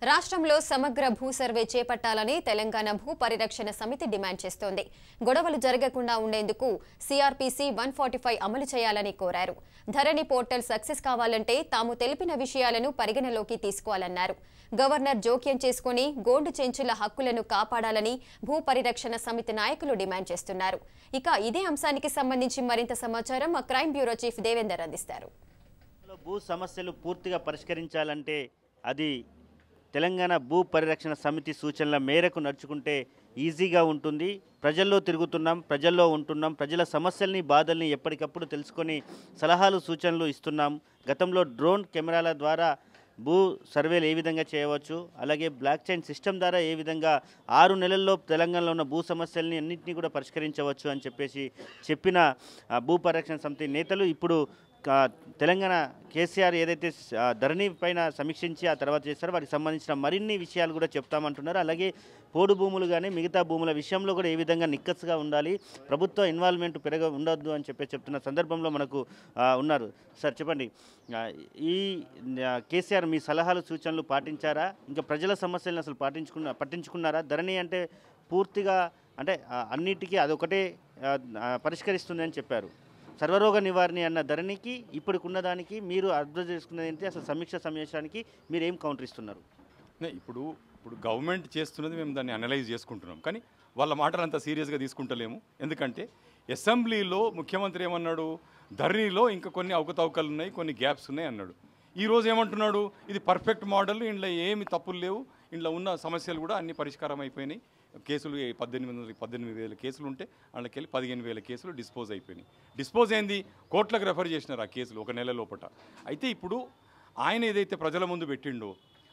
రాష్ట్రంలో సమగ్ర భూ సర్వే చేపట్టాలని తెలంగాణ భూ పరిరక్షణ సమితి డిమాండ్ చేస్తోంది గొడవలు జరగకుండా ఉండేందుకు సిఆర్పిసి వన్ ఫార్టీ ఫైవ్ అమలు చేయాలని కోరారు ధరణి పోర్టల్ సక్సెస్ కావాలంటే తాము తెలిపిన విషయాలను పరిగణలోకి తీసుకోవాలన్నారు గవర్నర్ జోక్యం చేసుకుని గోండు చెంచుల హక్కులను కాపాడాలని భూ పరిరక్షణ సమితి నాయకులు డిమాండ్ చేస్తున్నారు ఇక ఇదే అంశానికి సంబంధించి మరింత సమాచారం మా క్రైమ్ బ్యూరో చీఫ్ దేవేందర్ అందిస్తారు లో భూ సమస్యలు పూర్తిగా పరిష్కరించాలంటే అది తెలంగాణ భూ పరిరక్షణ సమితి సూచనల మేరకు నడుచుకుంటే ఈజీగా ఉంటుంది ప్రజల్లో తిరుగుతున్నాం ప్రజల్లో ఉంటున్నాం ప్రజల సమస్యల్ని బాధల్ని ఎప్పటికప్పుడు తెలుసుకొని సలహాలు సూచనలు ఇస్తున్నాం గతంలో డ్రోన్ కెమెరాల ద్వారా భూ సర్వేలు ఏ విధంగా చేయవచ్చు అలాగే బ్లాక్ చైన్ సిస్టమ్ ద్వారా ఏ విధంగా ఆరు నెలల్లో తెలంగాణలో ఉన్న భూ సమస్యల్ని అన్నింటినీ కూడా పరిష్కరించవచ్చు అని చెప్పేసి చెప్పిన ఆ, భూ పరిరక్షణ సమితి నేతలు ఇప్పుడు ఆ, తెలంగాణ కేసీఆర్ ఏదైతే ఆ, ధరణి పైన సమీక్షించి ఆ తర్వాత చేస్తారో వాటికి సంబంధించిన మరిన్ని విషయాలు కూడా చెప్తామంటున్నారు అలాగే పోడు భూములు కానీ మిగతా భూముల విషయంలో కూడా ఏ విధంగా నిక్కస్గా ఉండాలి ప్రభుత్వ ఇన్వాల్వ్మెంట్ పెరగ ఉండొద్దు అని చెప్పి చెప్తున్న సందర్భంలో మనకు ఆ, ఉన్నారు సార్ చెప్పండి ఆ, ఈ ఆ, కేసీఆర్ మీ సలహాలు సూచనలు పాటించారా ఇంకా ప్రజల సమస్యలను అసలు పాటించుకున్న పట్టించుకున్నారా ధరణి అంటే పూర్తిగా అంటే ఆ, అన్నిటికీ అదొకటే ఆ, ఆ, పరిష్కరిస్తుంది అని చెప్పారు సర్వరోగ నివారణ అన్న ధరణికి ఇప్పటికున్న దానికి మీరు అర్థం చేసుకున్నది ఏంటి అసలు సమీక్ష సమావేశానికి మీరు ఏం కౌంటర్ ఇస్తున్నారు నే, ఇప్పుడు ఇప్పుడు గవర్నమెంట్ చేస్తున్నది మేము దాన్ని అనలైజ్ చేసుకుంటున్నాం కానీ వాళ్ళ మాటలు అంత సీరియస్గా తీసుకుంటలేము ఎందుకంటే అసెంబ్లీలో ముఖ్యమంత్రి ఏమన్నాడు ధరణిలో ఇంకా కొన్ని అవకతవకలు ఉన్నాయి కొన్ని గ్యాప్స్ ఉన్నాయి అన్నాడు ఈ రోజు ఏమంటున్నాడు ఇది పర్ఫెక్ట్ మోడల్ ఇంట్లో ఏమి తప్పులు లేవు ఇంట్లో ఉన్న సమస్యలు కూడా అన్ని పరిష్కారం అయిపోయినాయి కేసులు ఏ పద్దెనిమిది వందల పద్దెనిమిది వేల కేసులు ఉంటే వాళ్ళకి వెళ్ళి పదిహేను వేల కేసులు డిస్పోజ్ అయిపోయినాయి డిస్పోజ్ అయింది కోర్టులకు రెఫర్ చేసినారు ఆ కేసులు ఒక నెల లోపట అయితే ఇప్పుడు ఆయన ఏదైతే ప్రజల ముందు పెట్టిండో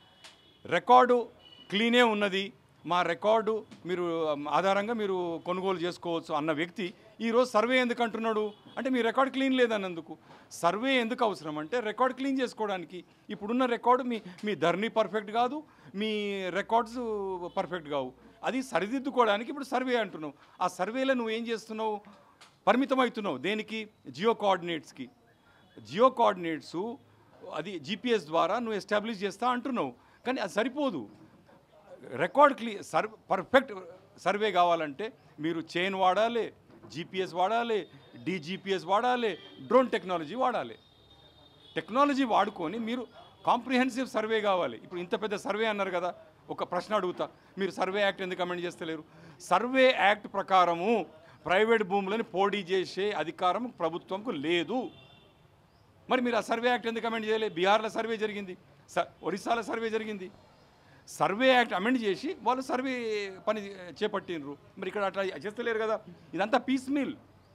రికార్డు క్లీనే ఉన్నది మా రికార్డు మీరు um, ఆధారంగా మీరు కొనుగోలు చేసుకోవచ్చు అన్న వ్యక్తి ఈరోజు సర్వే ఎందుకు అంటున్నాడు అంటే మీ రికార్డ్ క్లీన్ లేదన్నందుకు సర్వే ఎందుకు అవసరం అంటే రికార్డ్ క్లీన్ చేసుకోవడానికి ఇప్పుడున్న రికార్డు మీ మీ ధర్ని పర్ఫెక్ట్ కాదు మీ రికార్డ్స్ పర్ఫెక్ట్ కావు అది సరిదిద్దుకోవడానికి ఇప్పుడు సర్వే అంటున్నావు ఆ సర్వేలో నువ్వు ఏం చేస్తున్నావు పరిమితం అవుతున్నావు దేనికి జియో కోఆర్డినేట్స్కి జియో కోఆర్డినేట్స్ అది జీపీఎస్ ద్వారా నువ్వు ఎస్టాబ్లిష్ చేస్తా అంటున్నావు కానీ అది సరిపోదు రికార్డ్ క్లీ సర్ పర్ఫెక్ట్ సర్వే కావాలంటే మీరు చైన్ వాడాలి జీపీఎస్ వాడాలి డీజీపీఎస్ వాడాలి డ్రోన్ టెక్నాలజీ వాడాలి టెక్నాలజీ వాడుకొని మీరు కాంప్రిహెన్సివ్ సర్వే కావాలి ఇప్పుడు ఇంత పెద్ద సర్వే అన్నారు కదా ఒక ప్రశ్న అడుగుతా మీరు సర్వే యాక్ట్ ఎందుకు అమెండ్ చేస్తలేరు సర్వే యాక్ట్ ప్రకారము ప్రైవేట్ భూములను పోటీ చేసే అధికారం ప్రభుత్వంకు లేదు మరి మీరు ఆ సర్వే యాక్ట్ ఎందుకు అమెండ్ చేయలేదు బీహార్లో సర్వే జరిగింది స ఒరిస్సాలో సర్వే జరిగింది సర్వే యాక్ట్ అమెండ్ చేసి వాళ్ళు సర్వే పని చేపట్టినరు మరి ఇక్కడ అట్లా చేస్తలేరు కదా ఇదంతా పీస్ మీల్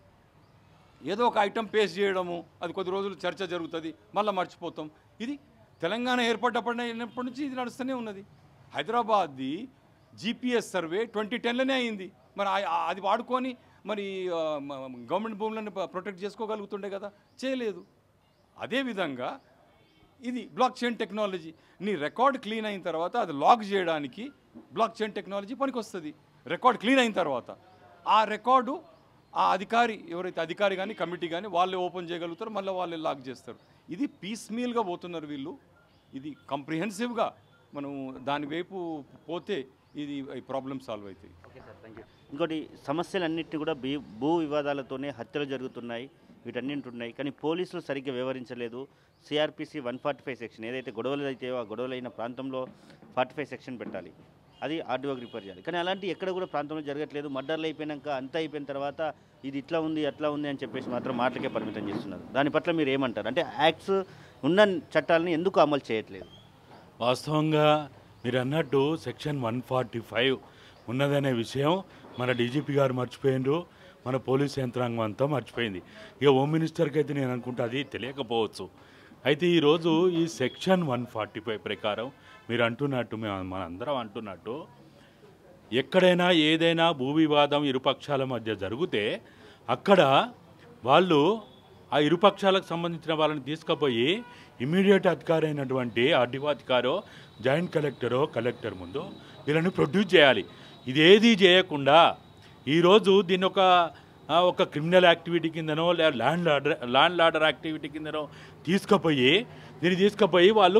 ఏదో ఒక ఐటమ్ పేస్ చేయడము అది కొద్ది రోజులు చర్చ జరుగుతుంది మళ్ళీ మర్చిపోతాం ఇది తెలంగాణ ఏర్పడ్డప్పటి నుంచి ఇది నడుస్తూనే ఉన్నది హైదరాబాద్ది జీపీఎస్ సర్వే ట్వంటీ టెన్లోనే అయింది మరి ఆ- ఆ- అది వాడుకొని మరి ఆ, మ- గవర్నమెంట్ భూములను ప- ప్రొటెక్ట్ చేసుకోగలుగుతుండే కదా చేయలేదు అదేవిధంగా ఇది బ్లాక్ చైన్ టెక్నాలజీ నీ రికార్డ్ క్లీన్ అయిన తర్వాత అది లాక్ చేయడానికి బ్లాక్ చైన్ టెక్నాలజీ పనికొస్తుంది రికార్డ్ క్లీన్ అయిన తర్వాత ఆ రికార్డు ఆ అధికారి ఎవరైతే అధికారి కానీ కమిటీ కానీ వాళ్ళే ఓపెన్ చేయగలుగుతారు మళ్ళీ వాళ్ళే లాక్ చేస్తారు ఇది పీస్ మీల్గా పోతున్నారు వీళ్ళు ఇది కంప్రిహెన్సివ్గా మనం దాని వైపు పోతే ఇది ప్రాబ్లమ్ సాల్వ్ అవుతాయి ఓకే సార్ థ్యాంక్ యూ ఇంకోటి సమస్యలన్నింటినీ కూడా భూ భూ వివాదాలతోనే హత్యలు జరుగుతున్నాయి వీటన్నింటి ఉన్నాయి కానీ పోలీసులు సరిగ్గా వివరించలేదు CRPC one forty five section ఏదైతే గొడవలు అయితే ఆ గొడవలు అయిన ప్రాంతంలో ఫార్టీ ఫైవ్ సెక్షన్ పెట్టాలి అది ఆర్డీఓకి రిపేర్ చేయాలి కానీ అలాంటి ఎక్కడ కూడా ప్రాంతంలో జరగట్లేదు మర్డర్లు అయిపోయినాక అంతా అయిపోయిన తర్వాత ఇది ఇట్లా ఉంది అట్లా ఉంది అని చెప్పేసి మాత్రం మాటలకే పరిమితం చేస్తున్నారు దాని పట్ల మీరు ఏమంటారు అంటే యాక్ట్స్ ఉన్న చట్టాలని ఎందుకు అమలు చేయట్లేదు వాస్తవంగా మీరు అన్నట్టు సెక్షన్ వన్ ఫార్టీ ఫైవ్ ఉన్నదనే విషయం మన డీజీపీ గారు మర్చిపోయిండ్రు మన పోలీస్ యంత్రాంగం అంతా మర్చిపోయింది ఇక హోమ్ మినిస్టర్కి అయితే నేను అనుకుంటా అది తెలియకపోవచ్చు అయితే ఈరోజు ఈ సెక్షన్ వన్ ఫార్టీ ఫైవ్ ప్రకారం మీరు అంటున్నట్టు మేము మనందరం అంటున్నట్టు ఎక్కడైనా ఏదైనా భూ వివాదం ఇరుపక్షాల మధ్య జరిగితే అక్కడ వాళ్ళు ఆ ఇరుపక్షాలకు సంబంధించిన వాళ్ళని తీసుకుపోయి ఇమీడియట్ అధికారి అయినటువంటి ఆర్డీఓ అధికారో జాయింట్ కలెక్టరో కలెక్టర్ ముందు వీళ్ళని ప్రొడ్యూస్ చేయాలి ఇదేది చేయకుండా ఈరోజు దీన్ని ఒక ఆ, ఒక క్రిమినల్ యాక్టివిటీ కిందనో లేదా ల్యాండ్ లార్డర్ ల్యాండ్ లార్డర్ యాక్టివిటీ కిందనో తీసుకుపోయి దీన్ని తీసుకుపోయి వాళ్ళు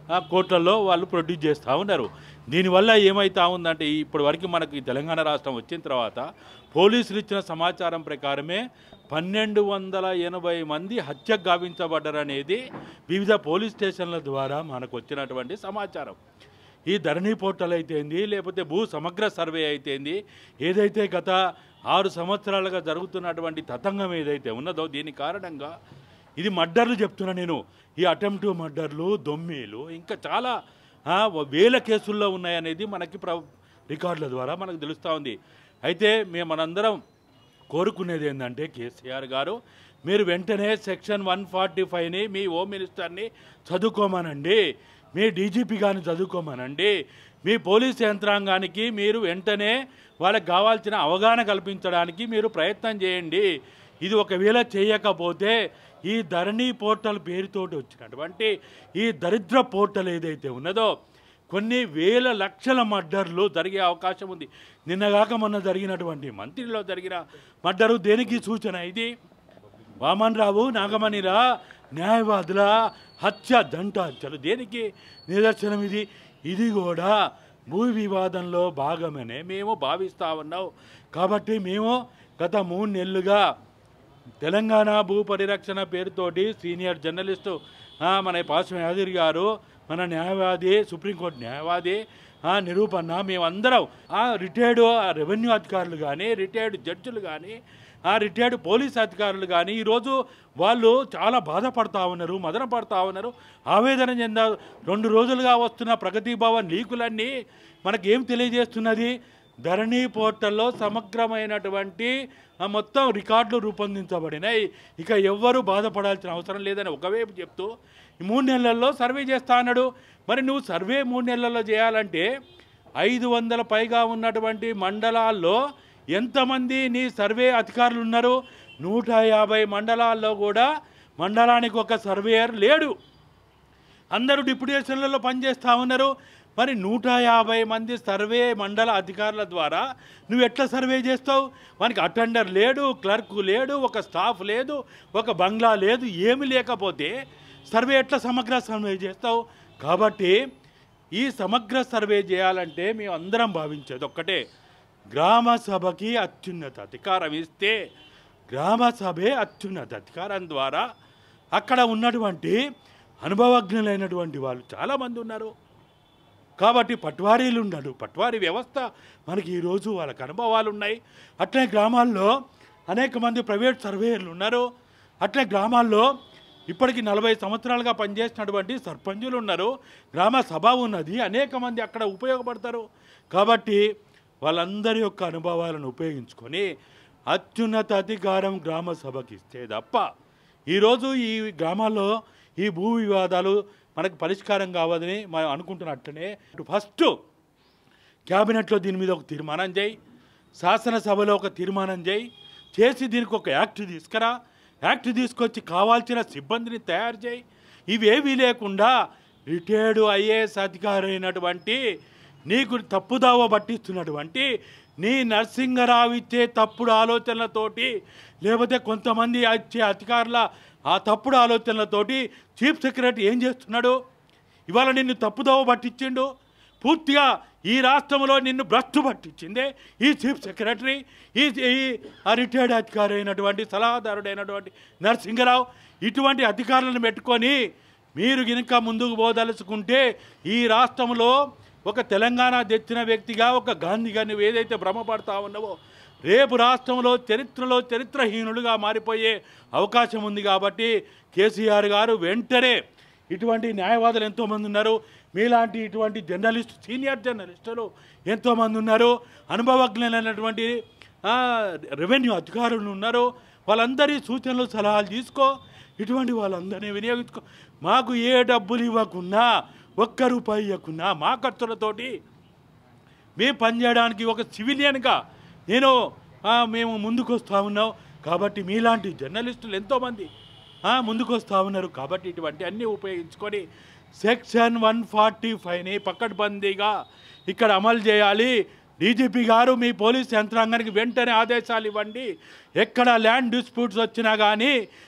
ఆ, కోట్లలో వాళ్ళు ప్రొడ్యూస్ చేస్తూ ఉన్నారు దీనివల్ల ఏమవుతా ఉందంటే ఇప్పటి వరకు మనకు ఈ తెలంగాణ రాష్ట్రం వచ్చిన తర్వాత పోలీసులు ఇచ్చిన సమాచారం ప్రకారమే పన్నెండు వందల ఎనభై మంది హత్య గావించబడ్డారనేది వివిధ పోలీస్ స్టేషన్ల ద్వారా మనకు వచ్చినటువంటి సమాచారం ఈ ధరణి పోర్టల్ అయితేంది లేకపోతే భూ సమగ్ర సర్వే అయితేంది ఏదైతే గత ఆరు సంవత్సరాలుగా జరుగుతున్నటువంటి తతంగం ఏదైతే ఉన్నదో దీని కారణంగా ఇది మర్డర్లు చెప్తున్నా నేను ఈ అటెంప్ట్ మర్డర్లు దొమ్మీలు ఇంకా చాలా ఆ, వేల కేసుల్లో ఉన్నాయనేది మనకి ప్ర రికార్డుల ద్వారా మనకు తెలుస్తూ ఉంది అయితే మేము మనందరం కోరుకునేది ఏంటంటే కేసీఆర్ గారు మీరు వెంటనే సెక్షన్ వన్ ఫార్టీ ఫైవ్ని మీ హోమ్ మినిస్టర్ని చదువుకోమనండి మీ డీజీపీ గారిని చదువుకోమనండి మీ పోలీస్ యంత్రాంగానికి మీరు వెంటనే వాళ్ళకి కావాల్సిన అవగాహన కల్పించడానికి మీరు ప్రయత్నం చేయండి ఇది ఒకవేళ చేయకపోతే ఈ ధరణి పోర్టల్ పేరుతోటి వచ్చినటువంటి ఈ దరిద్ర పోర్టల్ ఏదైతే ఉన్నదో కొన్ని వేల లక్షల మర్డర్లు జరిగే అవకాశం ఉంది నిన్నగాక మొన్న జరిగినటువంటి మంత్రిలో జరిగిన మర్డరు దేనికి సూచన ఇది వామన్ రావు నాగమణిరా న్యాయవాదుల హత్య దంట హత్యలు దేనికి నిదర్శనం ఇది ఇది కూడా భూ వివాదంలో భాగమనే మేము భావిస్తా ఉన్నాం కాబట్టి మేము గత మూడు నెలలుగా తెలంగాణ భూ పరిరక్షణ పేరుతోటి సీనియర్ జర్నలిస్టు ఆ, మన పాశ్వ యాదగిరి గారు మన న్యాయవాది సుప్రీంకోర్టు న్యాయవాది ఆ, నిరూపణ మేమందరం ఆ రిటైర్డ్ రెవెన్యూ అధికారులు కానీ రిటైర్డ్ జడ్జిలు కానీ ఆ రిటైర్డ్ పోలీస్ అధికారులు కానీ ఈరోజు వాళ్ళు చాలా బాధపడతా ఉన్నారు మదన పడతా ఉన్నారు ఆవేదన చెందా రెండు రోజులుగా వస్తున్న ప్రగతి భవన్ లీకులన్నీ మనకేం తెలియజేస్తున్నది ధరణి పోర్టల్లో సమగ్రమైనటువంటి ఆ, మొత్తం రికార్డులు రూపొందించబడినాయి ఇక ఎవ్వరూ బాధపడాల్సిన అవసరం లేదని ఒకవైపు చెప్తూ ఈ మూడు నెలల్లో సర్వే చేస్తా అన్నాడు మరి నువ్వు సర్వే మూడు నెలల్లో చేయాలంటే ఐదు వందల పైగా ఉన్నటువంటి మండలాల్లో ఎంతమంది నీ సర్వే అధికారులు ఉన్నారు నూట యాభై మండలాల్లో కూడా మండలానికి ఒక సర్వేయర్ లేడు అందరూ డిప్యుటేషన్లలో పనిచేస్తూ ఉన్నారు మరి నూట యాభై మంది సర్వే మండల అధికారుల ద్వారా నువ్వు ఎట్లా సర్వే చేస్తావు వానికి అటెండర్ లేడు క్లర్క్ లేడు ఒక స్టాఫ్ లేదు ఒక బంగ్లా లేదు ఏమి లేకపోతే సర్వే ఎట్లా సమగ్ర సర్వే చేస్తావు కాబట్టి ఈ సమగ్ర సర్వే చేయాలంటే మేము అందరం భావించేది ఒక్కటే గ్రామ సభకి అత్యున్నత అధికారం ఇస్తే గ్రామ సభే అత్యున్నత అధికారం ద్వారా అక్కడ ఉన్నటువంటి అనుభవజ్ఞులైనటువంటి వాళ్ళు చాలామంది ఉన్నారు కాబట్టి పట్వారీలు ఉన్నారు పట్వారీ వ్యవస్థ మనకి ఈరోజు వాళ్ళకి అనుభవాలు ఉన్నాయి అట్లే గ్రామాల్లో అనేక మంది ప్రైవేట్ సర్వేయర్లు ఉన్నారు అట్లే గ్రామాల్లో ఇప్పటికి నలభై సంవత్సరాలుగా పనిచేసినటువంటి సర్పంచులు ఉన్నారు గ్రామ సభ ఉన్నది అనేక మంది అక్కడ ఉపయోగపడతారు కాబట్టి వాళ్ళందరి యొక్క అనుభవాలను ఉపయోగించుకొని అత్యున్నత అధికారం గ్రామ సభకి ఇస్తే తప్ప ఈరోజు ఈ గ్రామాల్లో ఈ భూ వివాదాలు మనకు పరిష్కారం కావదని మనం అనుకుంటున్నట్లనే ఫస్ట్ క్యాబినెట్లో దీని మీద ఒక తీర్మానం చేయి శాసనసభలో ఒక తీర్మానం చేయి చేసి దీనికి ఒక యాక్ట్ తీసుకురా యాక్ట్ తీసుకొచ్చి కావాల్సిన సిబ్బందిని తయారు చేయి ఇవేవీ లేకుండా రిటైర్డ్ ఐఏఎస్ అధికారి అయినటువంటి నీకు తప్పుదావ పట్టిస్తున్నటువంటి నీ నరసింగరావు ఇచ్చే తప్పుడు ఆలోచనలతోటి లేకపోతే కొంతమంది ఇచ్చే అధికారుల ఆ తప్పుడు ఆలోచనలతోటి చీఫ్ సెక్రటరీ ఏం చేస్తున్నాడు ఇవాళ నిన్ను తప్పుదోవ పట్టించిండు పూర్తిగా ఈ రాష్ట్రంలో నిన్ను భ్రష్టు పట్టించిందే ఈ చీఫ్ సెక్రటరీ ఈ ఈ ఆ రిటైర్డ్ అధికారి అయినటువంటి సలహాదారుడైనటువంటి నరసింగరావు ఇటువంటి అధికారులను పెట్టుకొని మీరు గినక ముందుకు పోదలుచుకుంటే ఈ రాష్ట్రంలో ఒక తెలంగాణ తెచ్చిన వ్యక్తిగా ఒక గాంధీగా నువ్వు ఏదైతే భ్రమపడతా ఉన్నావో రేపు రాష్ట్రంలో చరిత్రలో చరిత్రహీనులుగా మారిపోయే అవకాశం ఉంది కాబట్టి కేసీఆర్ గారు వెంటనే ఇటువంటి న్యాయవాదులు ఎంతోమంది ఉన్నారు మీలాంటి ఇటువంటి జర్నలిస్ట్ సీనియర్ జర్నలిస్టులు ఎంతోమంది ఉన్నారు అనుభవజ్ఞులైనటువంటి ఆ, రెవెన్యూ అధికారులు ఉన్నారు వాళ్ళందరి సూచనలు సలహాలు తీసుకో ఇటువంటి వాళ్ళందరినీ వినియోగించుకో మాకు ఏ డబ్బులు ఇవ్వకున్నా ఒక్క రూపాయి ఇవ్వకున్నా మా ఖర్చులతోటి మేము పనిచేయడానికి ఒక సివిలియన్గా నేను ఆ, మేము ముందుకు వస్తూ ఉన్నాం కాబట్టి మీలాంటి జర్నలిస్టులు ఎంతోమంది ఆ, ముందుకు వస్తూ ఉన్నారు కాబట్టి ఇటువంటి అన్నీ ఉపయోగించుకొని సెక్షన్ వన్ ఫార్టీ ఫైవ్ని పక్కడ్బందీగా ఇక్కడ అమలు చేయాలి డీజీపీ గారు మీ పోలీస్ యంత్రాంగానికి వెంటనే ఆదేశాలు ఇవ్వండి ఎక్కడ ల్యాండ్ డిస్ప్యూట్స్ వచ్చినా కానీ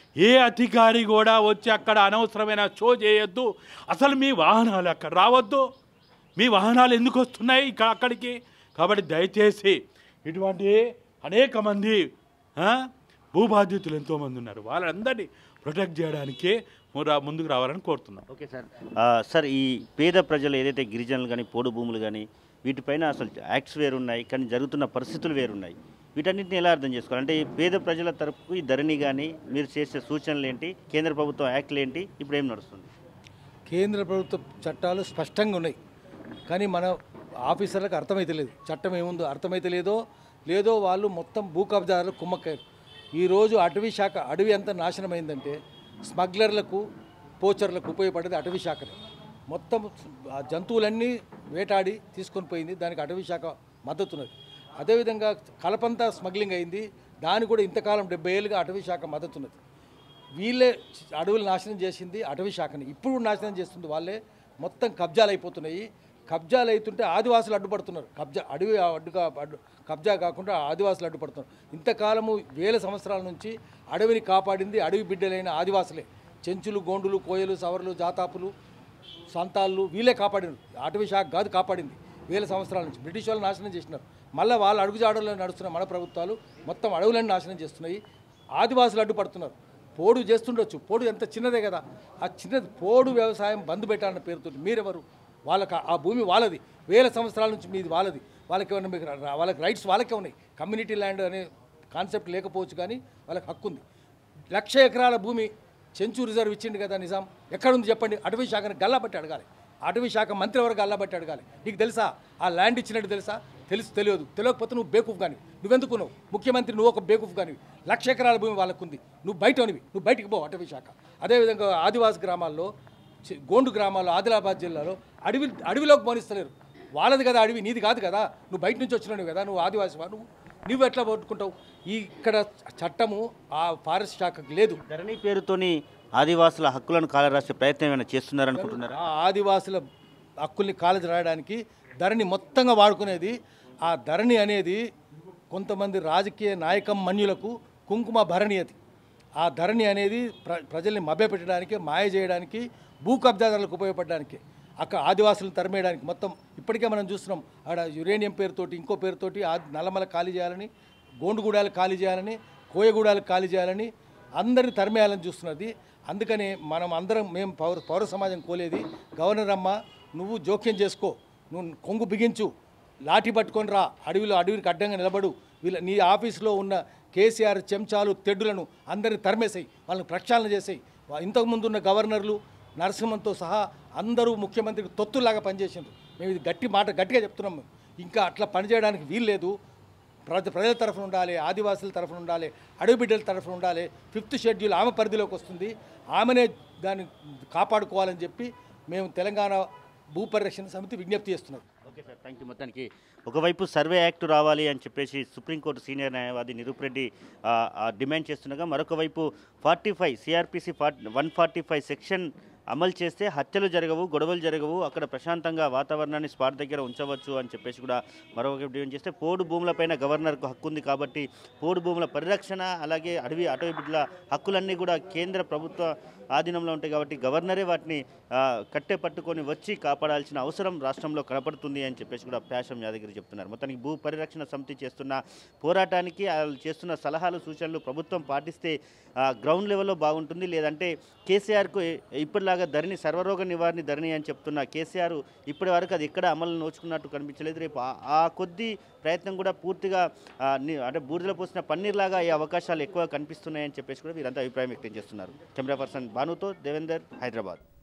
ఏ అధికారి కూడా వచ్చి అక్కడ అనవసరమైన షో చేయొద్దు అసలు మీ వాహనాలు అక్కడ రావద్దు మీ వాహనాలు ఎందుకు వస్తున్నాయి ఇక అక్కడికి కాబట్టి దయచేసి ఇటువంటి అనేక మంది ఆ, భూబాధితులు ఎంతోమంది ఉన్నారు వాళ్ళందరినీ ప్రొటెక్ట్ చేయడానికే మురా- ముందుకు రావాలని కోరుతున్నాం ఓకే సార్ ఆ, సార్ ఈ పేద ప్రజలు ఏదైతే గిరిజనులు కానీ పోడు భూములు కానీ వీటిపైన అసలు యాక్ట్స్ వేరున్నాయి కానీ జరుగుతున్న పరిస్థితులు వేరున్నాయి వీటన్నిటిని ఎలా అర్థం చేసుకోవాలి అంటే ఈ పేద ప్రజల తరపుకు ఈ ధరణి కానీ మీరు చేసే సూచనలు ఏంటి కేంద్ర ప్రభుత్వం యాక్ట్లు ఏంటి ఇప్పుడు ఏం నడుస్తుంది కేంద్ర ప్రభుత్వ చట్టాలు స్పష్టంగా ఉన్నాయి కానీ మన ఆఫీసర్లకు అర్థమైతే లేదు చట్టం ఏముందో అర్థమైతే లేదో లేదో వాళ్ళు మొత్తం భూ కబ్జాదారులు కుమ్మక్కారు ఈరోజు అటవీ శాఖ అడవి ఎంత నాశనమైందంటే స్మగ్లర్లకు పోచర్లకు ఉపయోగపడేది అటవీ శాఖనే మొత్తం ఆ జంతువులన్నీ వేటాడి తీసుకొని పోయింది దానికి అటవీ శాఖ మద్దతు ఉన్నది అదేవిధంగా కలపంతా స్మగ్లింగ్ అయింది దాని కూడా ఇంతకాలం డెబ్బై ఏళ్ళుగా అటవీ శాఖ మద్దతు ఉన్నది వీళ్ళే అడవులు నాశనం చేసింది అటవీ శాఖని ఇప్పుడు నాశనం చేస్తుంది వాళ్ళే మొత్తం కబ్జాలు అయిపోతున్నాయి కబ్జాలు అవుతుంటే ఆదివాసులు అడ్డుపడుతున్నారు కబ్జా అడవి అడ్డుగా అడ్డు కబ్జా కాకుండా ఆదివాసులు అడ్డుపడుతున్నారు ఇంతకాలము వేల సంవత్సరాల నుంచి అడవిని కాపాడింది అడవి బిడ్డలైన ఆదివాసులే చెంచులు గోండులు కోయలు సవర్లు జాతాపులు సంతాళ్ళు వీళ్ళే కాపాడినారు అటవీ శాఖ కాదు కాపాడింది వేల సంవత్సరాల నుంచి బ్రిటిష్ వాళ్ళు నాశనం చేసినారు మళ్ళీ వాళ్ళ అడుగుజాడల్లో నడుస్తున్న మన ప్రభుత్వాలు మొత్తం అడవులను నాశనం చేస్తున్నాయి ఆదివాసులు అడ్డుపడుతున్నారు పోడు చేస్తుండొచ్చు పోడు ఎంత చిన్నదే కదా ఆ చిన్నది పోడు వ్యవసాయం బంద్ పెట్టాలన్న పేరుతో మీరెవరు వాళ్ళకి ఆ- ఆ భూమి వాళ్ళది వేల సంవత్సరాల నుంచి మీది వాళ్ళది వాళ్ళకి ఏమన్నా మీకు రా- వాళ్ళకి రైట్స్ వాళ్ళకే ఉన్నాయి కమ్యూనిటీ ల్యాండ్ అనే కాన్సెప్ట్ లేకపోవచ్చు కానీ వాళ్ళకి హక్కు ఉంది లక్ష ఎకరాల భూమి చెంచు రిజర్వ్ ఇచ్చిండు కదా నిజాం ఎక్కడుంది చెప్పండి అటవీ శాఖను గల్లాబట్టి అడగాలి అటవీ శాఖ మంత్రి ఎవరు గల్లాబట్టి అడగాలి నీకు తెలుసా ఆ ల్యాండ్ ఇచ్చినట్టు తెలుసా తెలుసు తెలియదు తెలియకపోతే నువ్వు బేకూఫ్ కానీ నువ్వెందుకు నువ్వు ముఖ్యమంత్రి నువ్వు ఒక బేకూఫ్ కానీ లక్ష ఎకరాల భూమి వాళ్ళకు ఉంది నువ్వు బయట ఉనివి నువ్వు బయటికి పో అటవీ శాఖ అదేవిధంగా ఆదివాసి గ్రామాల్లో చి- గోండు గ్రామాల్లో ఆదిలాబాద్ జిల్లాలో అడవి అడవిలోకి పోనిస్తలేరు వాళ్ళది కదా అడవి నీది కాదు కదా నువ్వు బయట నుంచి వచ్చినావు కదా నువ్వు ఆదివాసివా నువ్వు నువ్వు ఎట్లా పట్టుకుంటావు ఈ ఇక్కడ చట్టము ఆ ఫారెస్ట్ శాఖకు లేదు ధరణి పేరుతోని ఆదివాసుల హక్కులను కాలరాసే ప్రయత్నం ఏమైనా చేస్తున్నారనుకుంటున్నారా ఆ ఆదివాసుల హక్కుల్ని కాలేజీ రాయడానికి ధరణి మొత్తంగా వాడుకునేది ఆ ధరణి అనేది కొంతమంది రాజకీయ నాయకం మన్యులకు కుంకుమ భరణి అది ఆ ధరణి అనేది ప్ర ప్రజల్ని మభ్యపెట్టడానికి మాయ చేయడానికి భూ కబ్జాదారులకు ఉపయోగపడడానికి అక్కడ ఆదివాసులను తరిమేయడానికి మొత్తం ఇప్పటికే మనం చూస్తున్నాం ఆడ యురేనియం పేరుతోటి ఇంకో పేరుతోటి ఆ నల్లమల ఖాళీ చేయాలని గోండుగూడాలు ఖాళీ చేయాలని కోయగూడాలు ఖాళీ చేయాలని అందరిని తరిమేయాలని చూస్తున్నది అందుకని మనం అందరం మేము పౌర పౌర సమాజం కోలేది గవర్నర్ అమ్మ నువ్వు జోక్యం చేసుకో నువ్వు కొంగు బిగించు లాఠీ పట్టుకొని రా అడవిలో అడవికి అడ్డంగా నిలబడు వీళ్ళ నీ ఆఫీస్లో ఉన్న కేసీఆర్ చెంచాలు తెడ్డులను అందరిని తరిమేసాయి వాళ్ళని ప్రక్షాళన చేసాయి ఇంతకుముందు ఉన్న గవర్నర్లు నరసింహంతో సహా అందరూ ముఖ్యమంత్రికి తొత్తులాగా పనిచేసిండ్రు మేము ఇది గట్టి మాట గట్టిగా చెప్తున్నాం మేము. ఇంకా అట్లా పనిచేయడానికి వీల్లేదు ప్రజ ప్రజల తరఫున ఉండాలి ఆదివాసుల తరఫున ఉండాలి అడవి బిడ్డల తరఫున ఉండాలి ఫిఫ్త్ షెడ్యూల్ ఆమె పరిధిలోకి వస్తుంది ఆమెనే దాన్ని కాపాడుకోవాలని చెప్పి మేము తెలంగాణ భూ పరిరక్షణ సమితి విజ్ఞప్తి చేస్తున్నది ఓకే సార్ థ్యాంక్ యూ మొత్తానికి ఒకవైపు సర్వే యాక్ట్ రావాలి అని చెప్పేసి సుప్రీంకోర్టు సీనియర్ న్యాయవాది నిరూప్ రెడ్డి ఆ, ఆ, డిమాండ్ చేస్తుండగా మరొక వైపు forty five CRPC forty one forty five section అమలు చేస్తే హత్యలు జరగవు గొడవలు జరగవు అక్కడ ప్రశాంతంగా వాతావరణాన్ని స్పాట్ దగ్గర ఉంచవచ్చు అని చెప్పేసి కూడా మరొక డిమాండ్ చేస్తే పోడు భూములపైన గవర్నర్కు హక్కు ఉంది కాబట్టి పోడు భూముల పరిరక్షణ అలాగే అడవి అటవీ బిడ్డల హక్కులన్నీ కూడా కేంద్ర ప్రభుత్వ ఆధీనంలో ఉంటాయి కాబట్టి గవర్నరే వాటిని ఆ, కట్టె పట్టుకొని వచ్చి కాపాడాల్సిన అవసరం రాష్ట్రంలో కనపడుతుంది అని చెప్పేసి కూడా ప్యాషం యాదగిరి చెప్తున్నారు మొత్తానికి భూ పరిరక్షణ సమితి చేస్తున్న పోరాటానికి వాళ్ళు చేస్తున్న సలహాలు సూచనలు ప్రభుత్వం పాటిస్తే ఆ, గ్రౌండ్ లెవెల్లో బాగుంటుంది లేదంటే కేసీఆర్కు ఇప్పటిలాగా ధరణి సర్వరోగ నివారణ ధరణి అని చెప్తున్న కేసీఆర్ ఇప్పటి వరకు అది ఎక్కడ అమలు నోచుకున్నట్టు కనిపించలేదు రేపు ఆ- ఆ కొద్ది ప్రయత్నం కూడా పూర్తిగా ఆ, ని- అంటే బూడిదలో పోసిన పన్నీర్లాగా ఈ అవకాశాలు ఎక్కువ కనిపిస్తున్నాయని చెప్పేసి కూడా వీరంతా అభిప్రాయం వ్యక్తం చేస్తున్నారు కెమెరా పర్సన్ భానుతో దేవేందర్ హైదరాబాద్